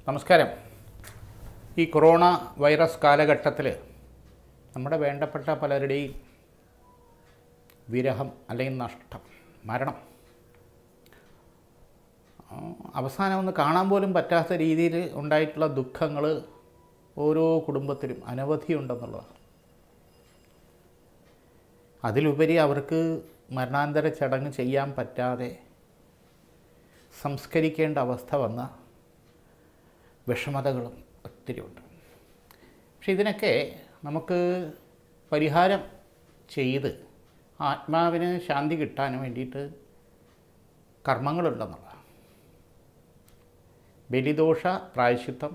നമസ്കാരം ഈ corona virus കാലഘട്ടത്തിൽ നമ്മുടെ വേണ്ടപ്പെട്ട പലരുടെയും വിരഹം അല്ലെങ്കിൽ നഷ്ടം മരണം ആ, അവസാനം ഒന്ന് കാണാൻ പോലും പറ്റാത്ത രീതിയിൽ ഉണ്ടായിട്ടുള്ള ദുഃഖങ്ങൾ ഓരോ കുടുംബത്തിലും അനവധിയുണ്ടെന്നുള്ളതാണ് അതിലുപരി അവർക്ക് മരണാന്തര ചടങ്ങ് ചെയ്യാൻ പറ്റാതെ സംസ്കരിക്കേണ്ട അവസ്ഥ വന്ന വിഷമതകളും ഒത്തിരിയുണ്ട് പക്ഷെ ഇതിനൊക്കെ നമുക്ക് പരിഹാരം ചെയ്ത് ആത്മാവിന് ശാന്തി കിട്ടാൻ വേണ്ടിയിട്ട് കർമ്മങ്ങളുണ്ടെന്നുള്ളതാണ് ബലിദോഷ പ്രായശ്ചിത്തം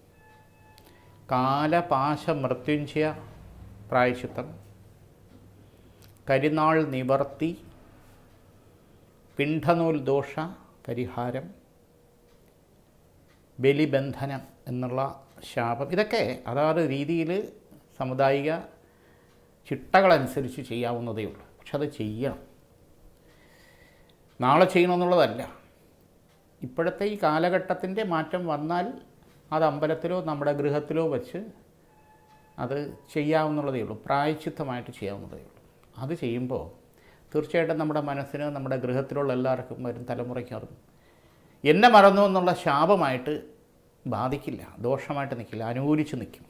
കാലപാശ മൃത്യുഞ്ജയ പ്രായശ്ചിത്തം കരിനാൾ നിവർത്തി പിണ്ഡനൂൽ ദോഷ പരിഹാരം ബലിബന്ധനം എന്നുള്ള ശാപം ഇതൊക്കെ അതാത് രീതിയിൽ സാമുദായിക ചിട്ടകളനുസരിച്ച് ചെയ്യാവുന്നതേ ഉള്ളൂ പക്ഷെ അത് ചെയ്യണം നാളെ ചെയ്യണമെന്നുള്ളതല്ല ഇപ്പോഴത്തെ ഈ കാലഘട്ടത്തിൻ്റെ മാറ്റം വന്നാൽ അത് അമ്പലത്തിലോ നമ്മുടെ ഗൃഹത്തിലോ വച്ച് അത് ചെയ്യാവുന്നതേ ഉള്ളൂ പ്രായച്ചിത്തമായിട്ട് ചെയ്യാവുന്നതേ ഉള്ളൂ അത് ചെയ്യുമ്പോൾ തീർച്ചയായിട്ടും നമ്മുടെ മനസ്സിന് നമ്മുടെ ഗൃഹത്തിലുള്ള എല്ലാവർക്കും വരും തലമുറയ്ക്കും അതും എന്നെ മറന്നു എന്നുള്ള ശാപമായിട്ട് ബാധിക്കില്ല ദോഷമായിട്ട് നിൽക്കില്ല അനുകൂലിച്ച് നിൽക്കും